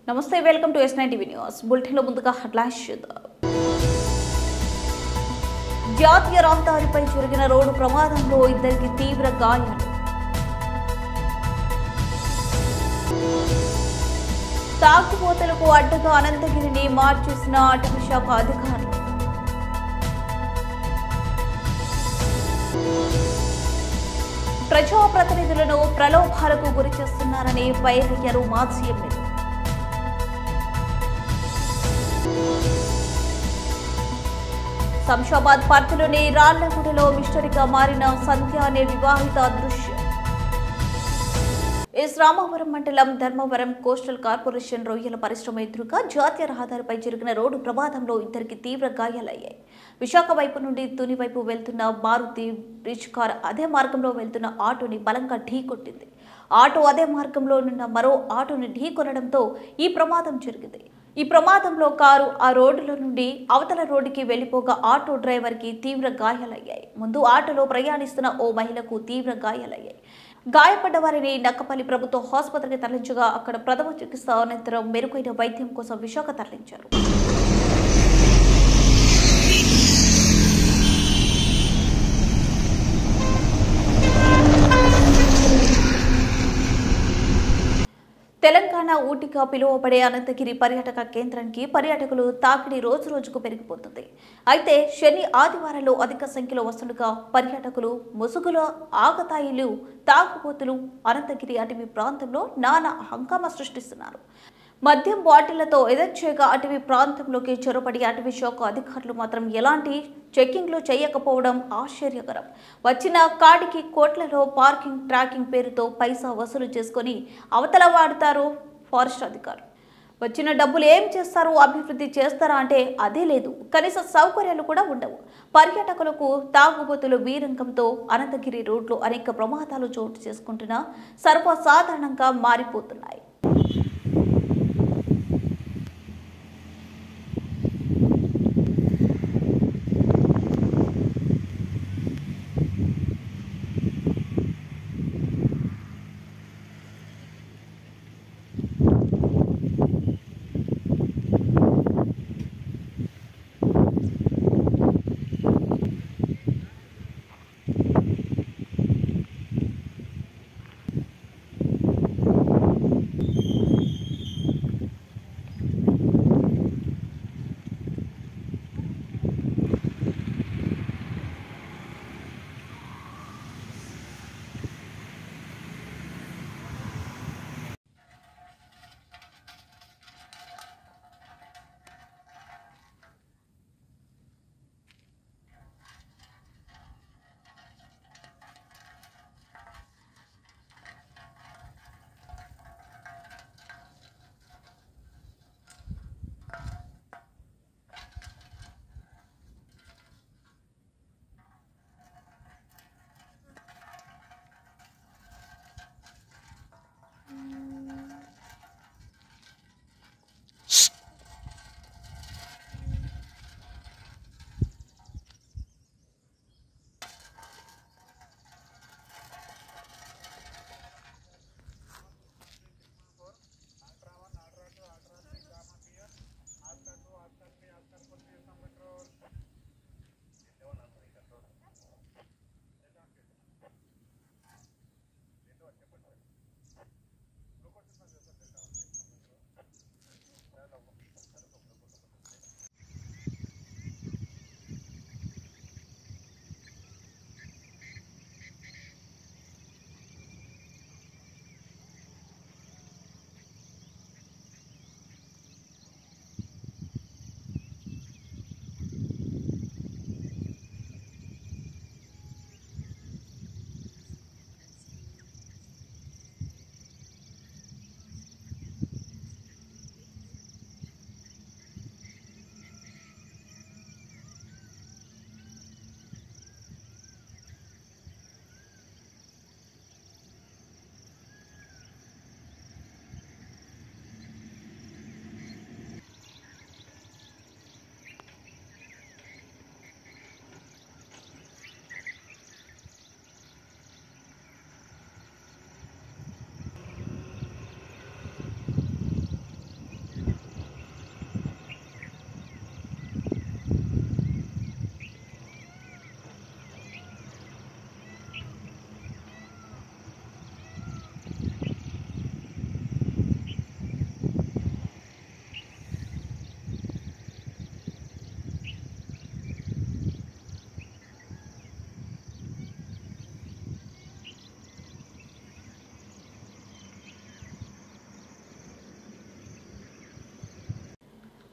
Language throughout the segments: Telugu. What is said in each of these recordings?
నమస్తే welcome to S nine TV news బులెటిన్లో ముందుగా హెడ్లైన్స్ చూద్దాం జాతీయ రహదారిపై జరిగిన రోడ్డు ప్రమాదంలో ఇద్దరికి తీవ్ర గాయాలు తాగుబోతులకు అడ్డగా అనంతగిరిని మార్చేసిన అటవీ శాఖ అధికారులు ప్రజాప్రతినిధులను ప్రలోభాలకు గురి చేస్తున్నారని వైరయ్యారు మాజీ ఎమ్మెల్యే శంషాబాద్ పార్కులోని రాళ్లగూడలో మిస్టరీగా మారిన సంధ్య అనే వివాహిత దృశ్యం ఎస్ రామవరం మండలం ధర్మవరం కోస్టల్ కార్పొరేషన్ రొయ్యల పరిశ్రమ ఎదురుగా జాతీయ రహదారిపై జరిగిన రోడ్డు ప్రమాదంలో ఇద్దరికి తీవ్ర గాయాలయ్యాయి విశాఖ వైపు నుండి తుని వైపు వెళ్తున్న మారుతి బ్రిడ్జ్ కార్ అదే మార్గంలో వెళ్తున్న ఆటోని బలంగా ఢీకొట్టింది ఆటో అదే మార్గంలో ఉన్న మరో ఆటోని ఢీకొనడంతో ఈ ప్రమాదం జరిగింది ఈ ప్రమాదంలో కారు ఆ రోడ్డులో నుండి అవతల రోడ్డుకి వెళ్లిపోగా ఆటో డ్రైవర్కి తీవ్ర గాయాలయ్యాయి ముందు ఆటోలో ప్రయాణిస్తున్న ఓ మహిళకు తీవ్ర గాయాలయ్యాయి గాయపడ్డ వారిని నక్కపల్లి ప్రభుత్వ ఆసుపత్రికి తరలించగా అక్కడ ప్రథమ చికిత్స అనంతరం మెరుగైన వైద్యం కోసం విశాఖ తరలించారు తెలంగాణ ఊటిగా పిలువబడే అనంతగిరి పర్యాటక కేంద్రానికి పర్యాటకులు తాకిడి రోజు రోజుకు పెరిగిపోతుంది అయితే శని ఆదివారాల్లో అధిక సంఖ్యలో వస్తుండగా పర్యాటకులు ముసుగుల ఆగతాయిలు తాగుబోతులు అనంతగిరి అటవీ ప్రాంతంలో నానా హంగామా సృష్టిస్తున్నారు మద్యం బాటిళ్లతో ఎదర్చేగా అటవీ ప్రాంతంలోకి చొరబడి అటవీ శాఖ అధికారులు మాత్రం ఎలాంటి చెక్కింగ్లు చేయకపోవడం ఆశ్చర్యకరం వచ్చిన కాడికి కోట్లలో పార్కింగ్ ట్రాకింగ్ పేరుతో పైసా వసూలు చేసుకొని అవతల వాడుతారు ఫారెస్ట్ అధికారులు వచ్చిన డబ్బులు ఏం చేస్తారు అభివృద్ధి చేస్తారా అంటే అదే లేదు కనీస సౌకర్యాలు కూడా ఉండవు పర్యాటకులకు తాగుబోతులు వీరంగంతో అనంతగిరి రోడ్లు అనేక ప్రమాదాలు చోటు చేసుకుంటున్నా సర్వసాధారణంగా మారిపోతున్నాయి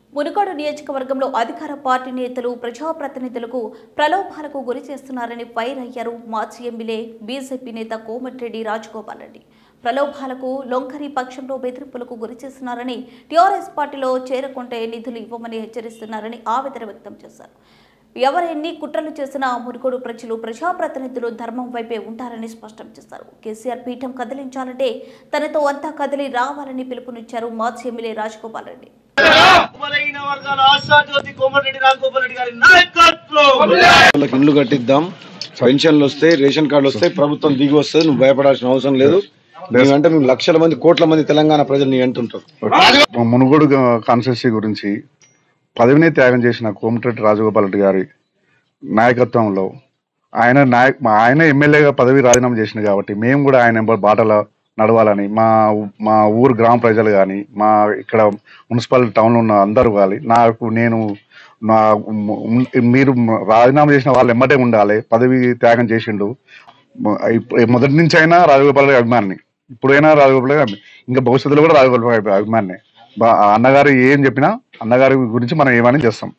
మునుగోడు నియోజకవర్గంలో అధికార పార్టీ నేతలు ప్రజాప్రతినిధులకు ప్రలోభాలకు గురి చేస్తున్నారని ఫైర్ అయ్యారు మాజీ ఎమ్మెల్యే బీజేపీ నేత కోమటిరెడ్డి రాజగోపాల్ రెడ్డి ప్రలోభాలకు లొంకరి పక్షంలో బెదిరింపులకు గురి చేస్తున్నారని టీఆర్ఎస్ పార్టీలో చేరకుంటే నిధులు ఇవ్వమని హెచ్చరిస్తున్నారని ఆవేదన వ్యక్తం చేశారు ఎవరెన్ని కుట్రలు చేసినా మునుగోడు ప్రజలు ప్రజాప్రతినిధులు ధర్మం వైపే ఉంటారని స్పష్టం చేశారు కేసీఆర్ పీఠం కదిలించాలంటే తనతో అంతా కదిలి రావాలని పిలుపునిచ్చారు మాజీ ఎమ్మెల్యే రాజగోపాల్ రెడ్డి బలహీన వర్గాల ఆశాజ్యోతి కోమటిరెడ్డి రాజగోపాల్ రెడ్డి గారి నాయకత్వం వాళ్ళకి ఇల్లు కట్టిద్దాం పెన్షన్లు వస్తాయి రేషన్ కార్డులు వస్తాయి ప్రభుత్వం దిగి వస్తుంది నువ్వు భయపడాల్సిన అవసరం లేదు మేమంటే మేము లక్షల మంది కోట్ల మంది తెలంగాణ ప్రజలు నీ అంటుంటారు మా మునుగోడు కాన్స్టిట్యూన్సీ గురించి పదవిని త్యాగం చేసిన కోమటిరెడ్డి రాజగోపాల్ రెడ్డి గారి నాయకత్వంలో ఆయన నాయక్ మా ఆయన ఎమ్మెల్యేగా పదవి రాజీనామా చేసింది కాబట్టి మేము కూడా ఆయన బాటలో నడవాలని మా ఊ- మా ఊరు గ్రామ ప్రజలు కానీ మా ఇక్కడ మున్సిపల్ టౌన్లో ఉన్న అందరూ కానీ నాకు నేను నా ఉమ్- మీరు రాజీనామా చేసిన వాళ్ళు ఎమ్మటే ఉండాలి పదవి త్యాగం చేసిండు మొ- ఇప్పు- మొదటి నుంచి అయినా రాజగోపాల్ గారి అభిమాని ఇప్పుడైనా రాజగోపాల్ గారి అభి- ఇంకా భవిష్యత్తులో కూడా రాజగోపాల్ గారి అభిమాని బా- అన్నగారు ఏం చెప్పినా అన్నగారి గురించి మనం ఏమని చేస్తాం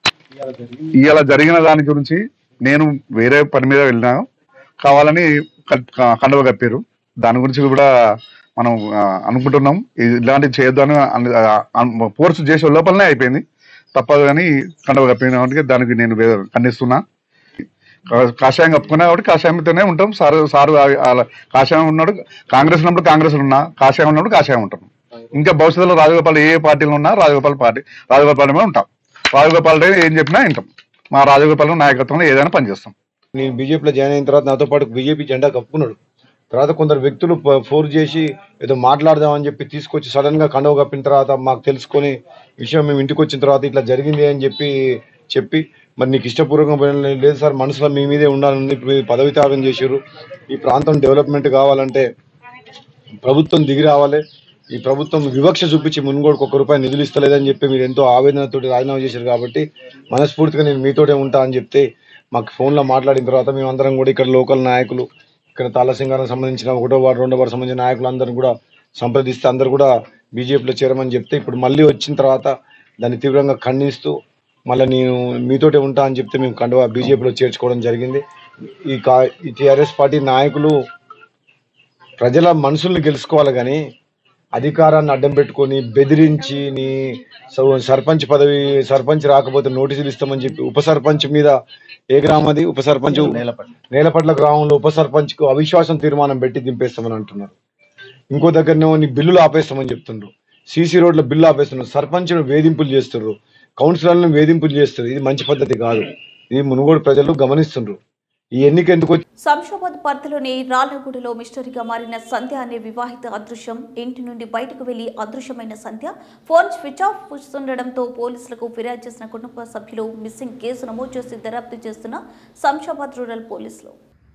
ఇవాళ జరిగిన దాని గురించి నేను వేరే పని మీద వెళ్ళినా కావాలని కట్- క- కండువ కప్పారు దాని గురించి కూడా మనం ఆ, అనుకుంటున్నాం ఇది- ఇలాంటివి చేయొద్దని ఫోర్స్ చేసే లోపలనే అయిపోయింది తప్పదు కానీ కండువ కప్పిన కాబట్టి దానికి నేను వే- ఖండిస్తున్నా కా- కాషాయం కప్పుకున్నా కాబట్టి కాషాయంతోనే ఉంటాం సార్ సార్ ఆ- ఆ కాషాయం ఉన్నాడు కాంగ్రెస్ ఉన్నప్పుడు కాంగ్రెస్ ఉన్నా కాషాయం ఉన్నప్పుడు కాషాయం ఉంటాం ఇంకా భవిష్యత్తులో రాజగోపాల్ ఏ పార్టీలో ఉన్నా రాజగోపాల్ పార్టీ రాజగోపాల్ మీద ఉంటాం రాజగోపాల్ రెడ్డి ఏం చెప్పినా వింటాం మా రాజగోపాల్ నాయకత్వంలో ఏదైనా పనిచేస్తాం నేను బీజేపీలో జాయిన్ అయిన తర్వాత నాతో పాటు బీజేపీ జెండా కప్పుకున్నాడు తర్వాత కొందరు వ్యక్తులు ప- ఫోర్స్ చేసి ఏదో మాట్లాడదామని చెప్పి తీసుకొచ్చి సడన్ గా కండవ కప్పిన తర్వాత మాకు తెలుసుకొని విషయం మేము ఇంటికి వచ్చిన తర్వాత ఇట్లా జరిగింది అని చెప్పి చెప్పి మరి నీకు ఇష్టపూర్వకంగా పోయిన లేదు సార్ మనసులో మీ మీదే ఉండాలని ఇప్పుడు మీరు పదవి త్యాగం చేశారు ఈ ప్రాంతం డెవలప్మెంట్ కావాలంటే ప్రభుత్వం దిగి రావాలి ఈ ప్రభుత్వం వివక్ష చూపించి మున్గోడుకు ఒక్క రూపాయి నిధులు ఇస్తలేదని చెప్పి మీరు ఎంతో ఆవేదనతోటి రాజీనామా చేశారు కాబట్టి మనస్ఫూర్తిగా నేను మీతోటే ఉంటా అని చెప్తే మాకు ఫోన్లో మాట్లాడిన తర్వాత మేము అందరం కూడా ఇక్కడ లోకల్ నాయకులు ఇక్కడ తాళసింగారం సంబంధించిన ఒకటో వార్డు రెండో వార్డు సంబంధించిన నాయకులు అందరం కూడా సంప్రదిస్తే అందరు కూడా బీజేపీలో చేరమని చెప్తే ఇప్పుడు మళ్ళీ వచ్చిన తర్వాత దాన్ని తీవ్రంగా ఖండిస్తూ మళ్ళీ నేను మీతోటే ఉంటా అని చెప్తే మేము కండువా బీజేపీలో చేర్చుకోవడం జరిగింది ఈ కా ఈ టీఆర్ఎస్ పార్టీ నాయకులు ప్రజల మనసుల్ని గెలుచుకోవాలి కానీ అధికారాన్ని అడ్డం పెట్టుకొని బెదిరించి నీ స- సర్పంచ్ పదవి సర్పంచ్ రాకపోతే నోటీసులు ఇస్తామని చెప్పి ఉప సర్పంచ్ మీద ఏ గ్రామది ఉప సర్పంచ్ నేలపట్ల గ్రామంలో ఉప సర్పంచ్ కు అవిశ్వాసం తీర్మానం పెట్టి దింపేస్తామని అంటున్నారు ఇంకో దగ్గరనేమో నీ బిల్లులు ఆపేస్తామని చెప్తుండ్రు సీసీ రోడ్ల బిల్లు ఆపేస్తున్నారు సర్పంచ్ను వేధింపులు చేస్తున్నారు కౌన్సిలర్లను వేధింపులు చేస్తారు ఇది మంచి పద్ధతి కాదు ఇది మునుగోడు ప్రజలు గమనిస్తుండ్రు ఈ ఎన్నిక ఎందుకు వచ్చి- శంషాబాద్ పరిధిలోని రాళ్లగూడలో మిస్టరీగా మారిన సంధ్య అనే వివాహిత అదృశ్యం ఇంటి నుండి బయటకు వెళ్లి అదృశ్యమైన సంధ్య ఫోన్ స్విచ్ ఆఫ్ చేస్తుండటంతో పోలీసులకు ఫిర్యాదు చేసిన కుటుంబ సభ్యులు మిస్సింగ్ కేసు నమోదు చేసి దర్యాప్తు చేస్తున్న శంషాబాద్ రూరల్ పోలీసులు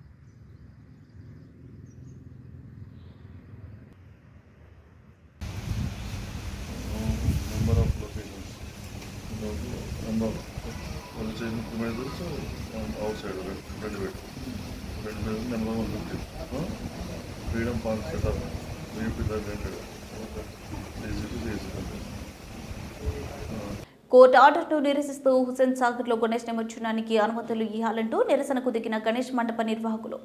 number of locations. You know, number of police images on outside of it, front of it. Front of it, number one location. Huh? Freedom Park set up, VP that rented. Okay. Easy to easy to court ఆర్డర్ను నిరసిస్తూ హుసేన్ సాగర్ లో గణేష్ నిమజ్జనానికి అనుమతులు ఇవ్వాలంటూ నిరసనకు దిగిన గణేష్ మండప నిర్వాహకులు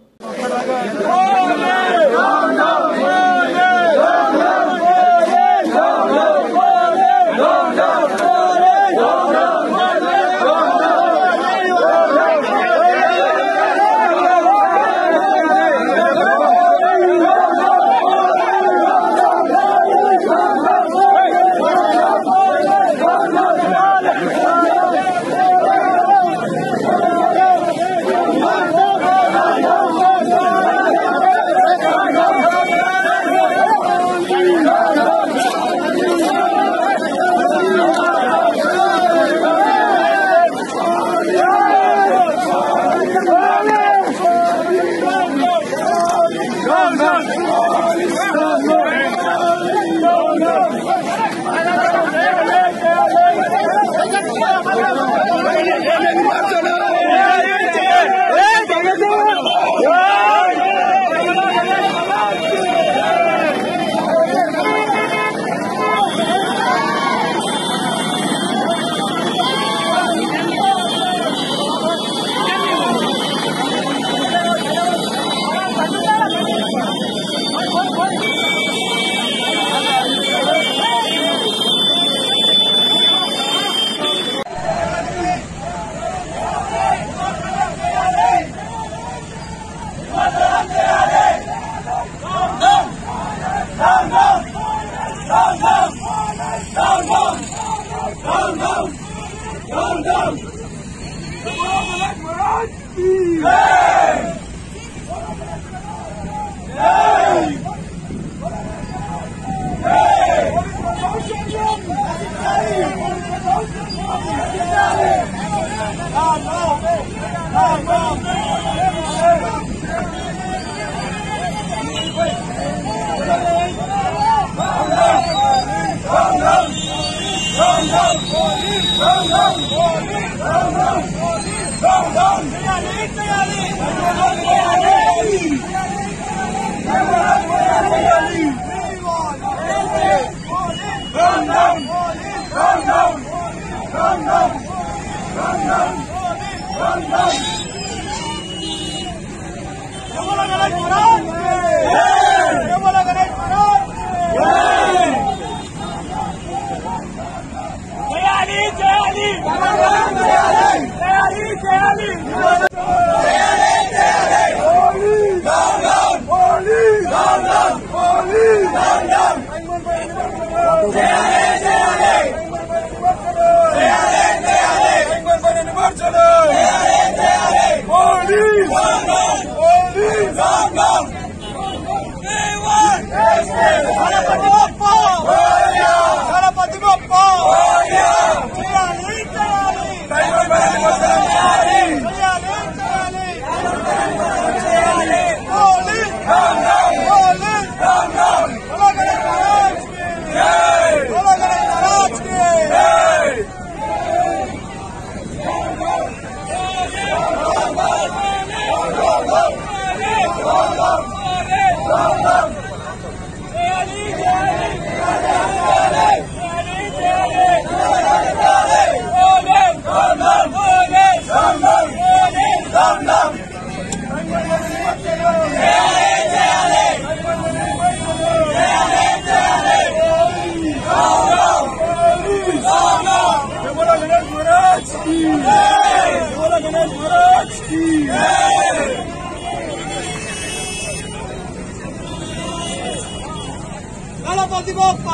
गणपति बप्पा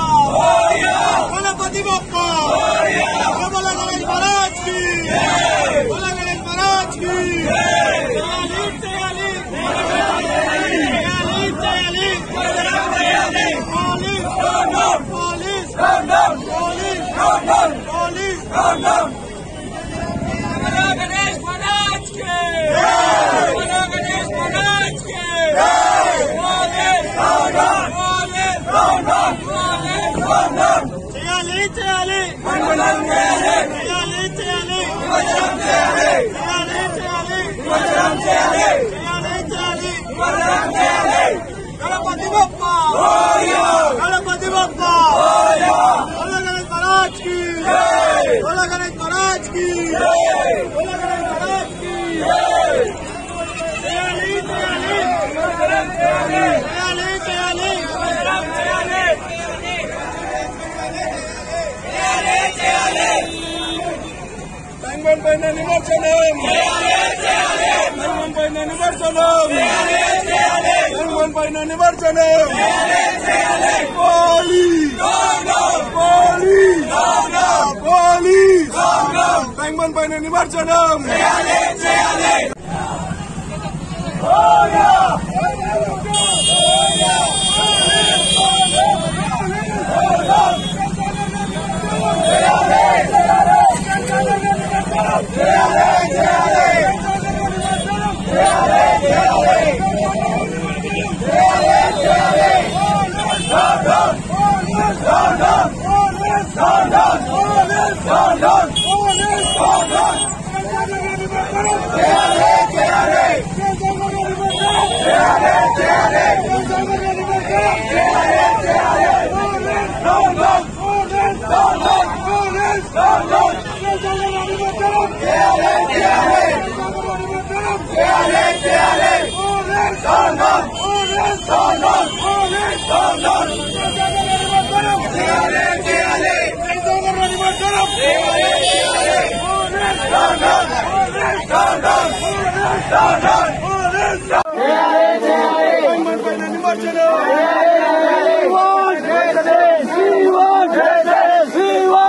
गणपति बप्पा बोला गणेश महाराज की बोला गणेश महाराज की చేయాలి చేయాలి చేయాలి చేయాలి పోలీస్ పోలీస్ పోలీస్ పోలీస్ बोला गणेश महाराज के बोला गणेश महाराज के చేయాలి చేయాలి చేయాలి చేయాలి చేయాలి చేయాలి చేయాలి గణపతి బప్ప గణపతి బప్ప बोला गणेश महाराज की बोला गणेश महाराज की बोला गणेश महाराज की చేయాలి చేయాలి చేయాలి చేయాలి రంగం పైన నిమజ్జనం రంగం పైన నిమజ్జనం రంగం పైన నిమజ్జనం పోలీస్ పోలీస్ పోలీస్ రంగం పైన నిమజ్జనం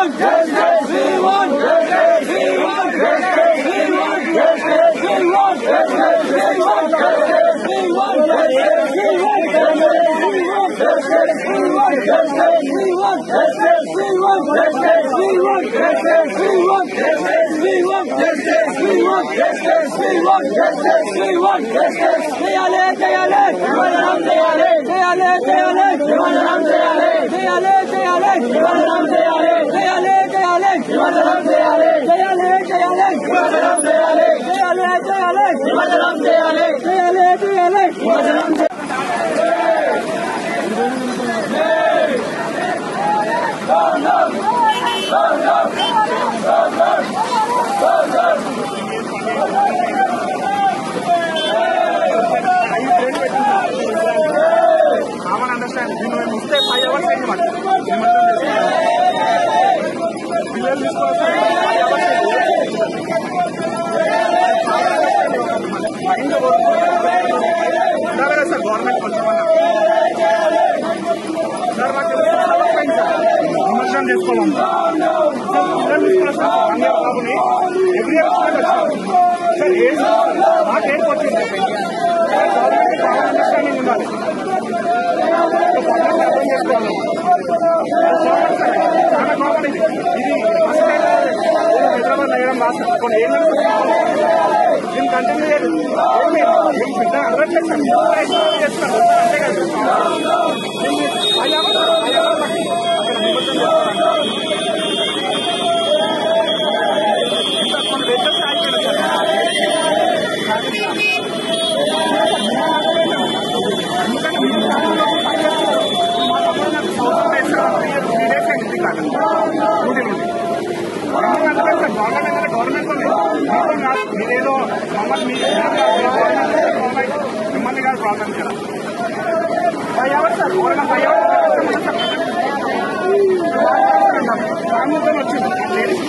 నిమజ్జనం విమర్శనం చేసుకోవాలి సార్ పిల్లలు తీసుకొచ్చిన వన్ ఇయర్ బాబుని ఎవ్రీ ఇయర్ సార్ ఏజ్ మాకేం వచ్చింది గవర్నమెంట్ చాలా అండర్స్టాండింగ్ ఉండాలి అర్థం చేసుకోవాలి చాలా కామన్ ఇది ఇది ఫస్ట్ టైం హైదరాబాద్ నగరం రాష్ట్రం కొన్ని ఏం దీన్ని కంటిన్యూ చేయదు ఏమి ఏం పెద్ద అడగట్లేదు సార్ ఎక్స్ప్లెయిన్ చేస్తున్నారు అంతే కదా దీన్ని అయ్యా అయ్యా అక్కడ నిమజ్జనం చేస్తున్నారు ఇంకా కొన్ని వెహికల్స్ ఆగిపోయినాయి సార్ మీరేదో మమ్మల్ని మిమ్మల్ని కాదు ప్రాబ్లం కదా ఫైవ్ అవర్స్ సార్ ఎవరైనా ఫైవ్ అవర్స్ సామర్థ్యం వచ్చింది లేడీస్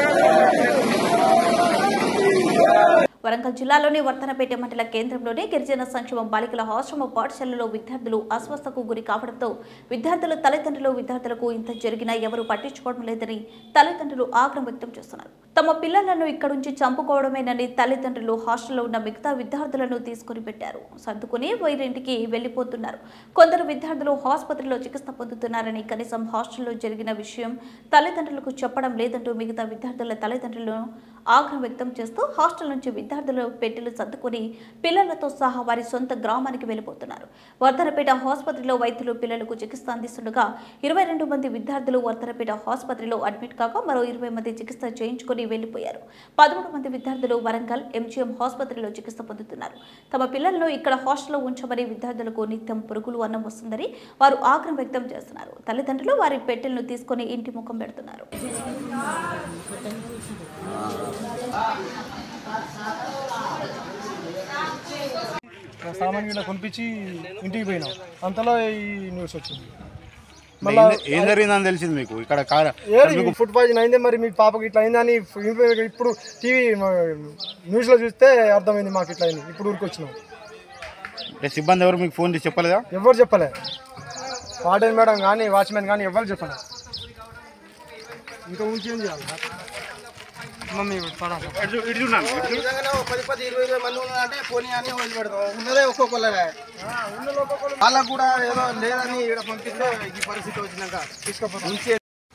వరంగల్ జిల్లాలోని వర్తనపేట మండల కేంద్రంలోని గిరిజన సంక్షేమ బాలికల ఆశ్రమ పాఠశాలలో విద్యార్థులు అస్వస్థకు గురి కావడంతో విద్యార్థుల తల్లిదండ్రులు విద్యార్థులకు ఇంత జరిగినా ఎవరూ పట్టించుకోవడం లేదని తల్లిదండ్రులు ఆగ్రహం వ్యక్తం చేస్తున్నారు తమ పిల్లలను ఇక్కడ నుంచి చంపుకోవడమేనని తల్లిదండ్రులు హాస్టల్లో ఉన్న మిగతా విద్యార్థులను తీసుకుని పెట్టారు సర్దుకుని వీరింటికి వెళ్లిపోతున్నారు కొందరు విద్యార్థులు ఆసుపత్రిలో చికిత్స పొందుతున్నారని కనీసం హాస్టల్లో జరిగిన విషయం తల్లిదండ్రులకు చెప్పడం లేదంటూ మిగతా విద్యార్థుల తల్లిదండ్రులను ఆగ్రహం వ్యక్తం చేస్తూ హాస్టల్ నుంచి విద్యార్థులు పెట్టెలు సర్దుకుని పిల్లలతో సహా వారి సొంత గ్రామానికి వెళ్లిపోతున్నారు వర్ధనపేట ఆసుపత్రిలో వైద్యులు పిల్లలకు చికిత్స అందిస్తుండగా ఇరవై రెండు మంది విద్యార్థులు వర్ధనపేట ఆసుపత్రిలో అడ్మిట్ కాగా మరో ఇరవై మంది చికిత్స చేయించుకుని వెళ్లిపోయారు పదమూడు మంది విద్యార్థులు వరంగల్ ఎంజీఎం ఆసుపత్రిలో చికిత్స పొందుతున్నారు తమ పిల్లలను ఇక్కడ హాస్టల్లో ఉంచమని విద్యార్థులకు నిత్యం పురుగులు అన్నం వస్తుందని వారు ఆగ్రహం వ్యక్తం చేస్తున్నారు తల్లిదండ్రులు వారి పెట్టెలను తీసుకుని ఇంటి ముఖం పెడుతున్నారు సామాన్ గిట్ల కొనిపించి ఇంటికి పోయినాం అంతలో ఈ న్యూస్ వచ్చింది ఏం- ఏం జరిగిందని తెలిసింది మీకు ఇక్కడ కార ఏది ఫుడ్ పాయిజన్ అయింది మరి మీ పాపకి ఇట్లా అయిందని ఇప్పుడు టీవీ న్యూస్లో చూస్తే అర్థమైంది మాకు ఇట్లా అయింది ఇప్పుడు ఊరికి వచ్చినాం అంటే సిబ్బంది ఎవరు మీకు ఫోన్ చేసి చెప్పలేదా ఎవరు చెప్పలే వార్డెన్ మేడం కానీ వాచ్మెన్ కానీ ఎవరు చెప్పలే ఇంకా ఉంచి ఏం చేయాలి మమ్మీ పడాలి నిజంగానే ఓ పది పది ఇరవై ఇరవై మంది ఉన్నారంటే పోనీ అని వదిలిపెడతాం ఉన్నదే ఒక్కొక్కళ్ళే వాళ్ళకు కూడా ఏదో లేదని ఇక్కడ పంపిస్తే ఈ పరిస్థితి వచ్చినాక తీసుకుపోతాం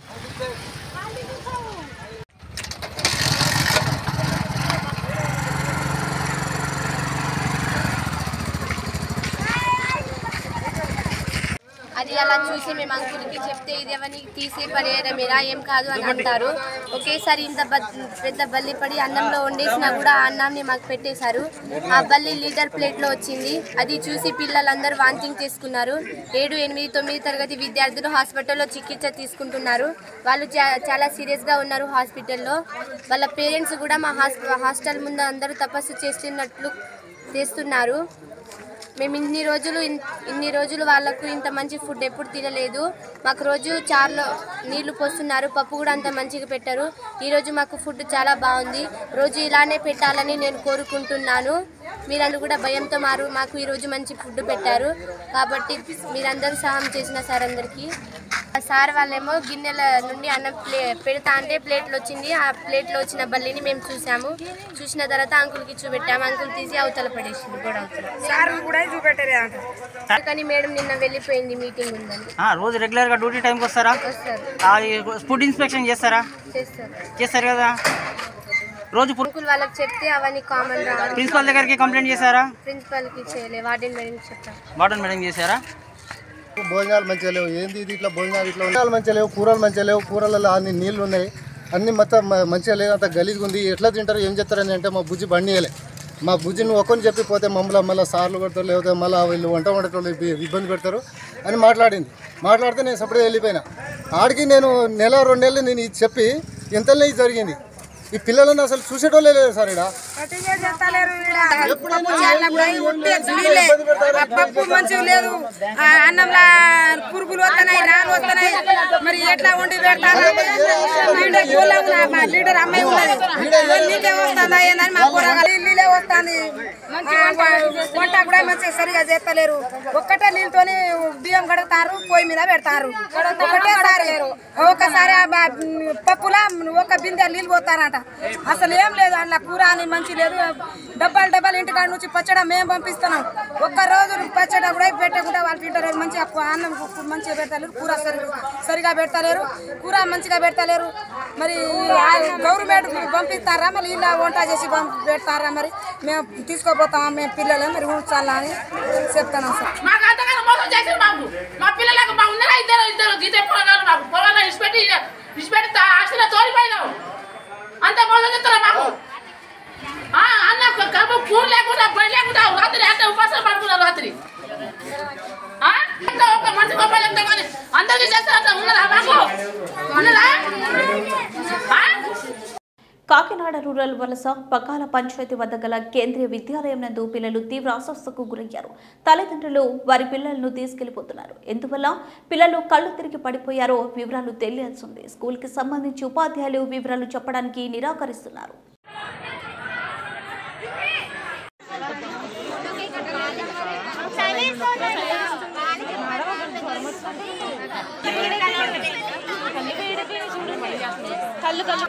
అది అలా చూసి మేము అంకుల్కి చెప్తే ఇది ఎవరిని తీసి పడేయడమేనా ఏం కాదు అని అంటారు ఒకేసారి ఇంత బ- పెద్ద బల్లి పడి అన్నంలో వండేసినా కూడా ఆ అన్నాన్ని మాకు పెట్టేశారు ఆ బల్లి లీటర్ ప్లేట్లో వచ్చింది అది చూసి పిల్లలందరూ వాంతింగ్ చేసుకున్నారు ఏడు ఎనిమిది తొమ్మిది తరగతి విద్యార్థులు హాస్పిటల్లో చికిత్స తీసుకుంటున్నారు వాళ్ళు చా- చాలా సీరియస్గా ఉన్నారు హాస్పిటల్లో వాళ్ళ పేరెంట్స్ కూడా మా హాస్- హాస్టల్ ముందు అందరూ తపస్సు చేస్తున్నట్లు చేస్తున్నారు మేము ఇన్ని రోజులు ఇన్- ఇన్ని రోజులు వాళ్ళకు ఇంత మంచి ఫుడ్ ఎప్పుడు తినలేదు మాకు రోజు చారులో నీళ్లు పోస్తున్నారు పప్పు కూడా అంత మంచిగా పెట్టారు ఈరోజు మాకు ఫుడ్ చాలా బాగుంది రోజు ఇలానే పెట్టాలని నేను కోరుకుంటున్నాను మీరందరూ కూడా భయంతో మారు మాకు ఈరోజు మంచి ఫుడ్ పెట్టారు కాబట్టి మీరందరూ సహాయం చేసిన సార్ అందరికీ సార్ వాళ్ళేమో గిన్నెల నుండి అన్నం ప్లే పెడతా అంటే ప్లేట్లు వచ్చింది ఆ ప్లేట్లో వచ్చిన బల్లిని మేము చూసాము చూసిన తర్వాత అంకుల్కి చూపెట్టాము అంకుల్ తీసి అవతల పడేసింది గోడ అవతల సార్ కూడా చూపెట్టలేదు కానీ మేడం నిన్న వెళ్ళిపోయింది మీటింగ్ ఉందని ఆ, రోజు రెగ్యులర్గా డ్యూటీ టైంకి వస్తారా వస్తారు అది ఫుడ్ ఇన్స్పెక్షన్ చేస్తారా చేస్తారు చేస్తారు కదా రోజు ఫుడ్ అంకుల్ వాళ్ళకి చెప్తే అవన్నీ కామన్ రావాలి ప్రిన్సిపల్ దగ్గరికి కంప్లైంట్ చేశారా ప్రిన్సిపల్కి చేయలే వార్డెన్ మేడం చెప్తాం వార్డెన్ మేడం చేశారా భోజనాలు మంచిగా లేవు ఏంది ఇది ఇట్లా భోజనాలు ఇట్లా భోజనాలు మంచిగా లేవు కూరలు మంచిగా లేవు కూరలలో అన్ని నీళ్లు ఉన్నాయి అన్ని మొత్తం మ- మంచిగా లేదు అంత గలీజ్గా ఉంది ఎట్లా తింటారు ఏం చేస్తారని అంటే మా బుజ్జి బండియలే మా బుజ్జిని ఒక్కరిని చెప్పి పోతే మమ్మల్ని మళ్ళీ సార్లు కొడతారు లేకపోతే మళ్ళీ వీళ్ళు వంట వండేటోళ్ళు ఇబ్బ- ఇబ్బంది పెడతారు అని మాట్లాడింది మాట్లాడితే నేను సపరేట్ వెళ్ళిపోయినా ఆడికి నేను నెల రెండు నెలలు నేను ఇది చెప్పి ఎంతలో ఇది జరిగింది ఈ పిల్లలను అసలు చూసేటోళ్ళే లేదు సార్ ఇక్కడ పప్పు మంచిగా లేదు ఆ అన్నంలో పురుగులు వస్తున్నాయి రాళ్ళు వస్తున్నాయి మరి ఎట్లా వండి పెడతారు లీడర్ పూల ఉన్న- మా లీడర్ అమ్మాయి ఉన్నది నీకే వస్తుందా ఏందని మా కూరగాయలు నీళ్ళే వస్తుంది వంట కూడా మంచిగా సరిగా చేస్తలేరు ఒక్కటే నీళ్ళతోని బియ్యం కడుగుతారు పొయ్యి మీద పెడతారు ఒకటేసారి ఒకసారి ఆ బా- పప్పులా ఒక బిందె నీళ్ళు పోతారంట అసలు ఏం లేదు అందులో కూర అని మంచి లేదు డబ్బాలు డబ్బాలు ఇంటికాడ నుంచి పచ్చడి మేము పంపిస్తున్నాం ఒక్క రోజు పచ్చడి కూడా పెట్టకుండా వాళ్ళు తింటలేరు మంచిగా కు- అన్నం కు- మంచిగా పెడతలేరు కూర సరి సరిగా పెడతలేరు కూర మంచిగా పెడతలేరు మరి ఆ గవర్నమెంట్ పంపిస్తారా మరి ఇలా వంట చేసి పంపి పెడతారా మరి మేము తీసుకోపోతాం మేము పిల్లలు మరి ఉంచాలా అని చెప్తున్నాం సార్ మాకు అంతగానో మోసం చేశారు మాకు మా పిల్లలకు మా ఉన్నారా ఇద్దరు ఇద్దరు గీత పొలాలు మాకు పొలాలు ఇచ్చిపెట్టి ఇచ్చిపెట్టి ఆశలో తోలిపోయినావు అంత మోసం చేస్తారా మాకు ఆ, అన్న కడుపు కూర లేకుండా బడి లేకుండా రాత్రి అంత ఉపాసం పడుకున్నారు రాత్రి ఆ? ఎంత ఒక మనిషి రూపాయలు ఎంత కానీ అందరికీ చేస్తారంట ఉన్నదా మాకు ఉన్నదా ఆ? కాకినాడ రూరల్ వలస పకాల పంచాయతీ వద్ద గల కేంద్రీయ విద్యాలయం నందు పిల్లలు తీవ్ర అస్వస్థకు గురయ్యారు తల్లిదండ్రులు వారి పిల్లలను తీసుకెళ్లిపోతున్నారు ఎందువల్ల పిల్లలు కళ్ళు తిరిగి పడిపోయారో వివరాలు తెలియాల్సింది స్కూల్కి సంబంధించి ఉపాధ్యాయులు వివరాలు చెప్పడానికి నిరాకరిస్తున్నారు కళ్ళు కళ్ళు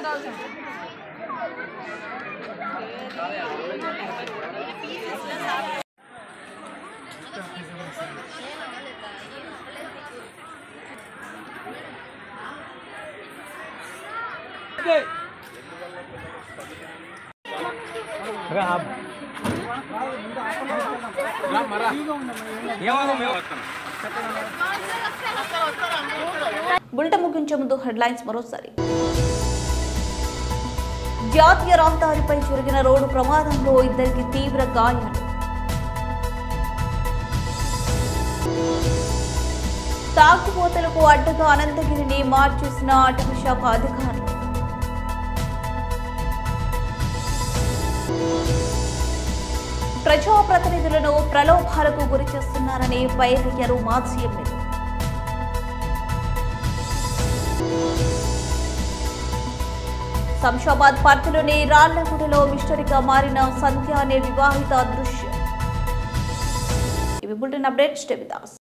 బులెట ముగించే ముందు హెడ్లైన్స్ మరోసారి జాతీయ రహదారిపై జరిగిన రోడ్డు ప్రమాదంలో ఇద్దరికి తీవ్ర గాయాలు తాగుబోతలకు అడ్డగా అనంతగిరిని మార్చేసిన అటవీ శాఖ అధికారులు ప్రజాప్రతినిధులను ప్రలోభాలకు గురి చేస్తున్నారని వైరయ్యారు మాజీ ఎమ్మెల్యే శంషాబాద్ పార్టీలోని రాళ్లగూడలో మిస్టరీగా మారిన సంధ్య అనే వివాహిత దృశ్యం ఇవి bulletin updates stay with us.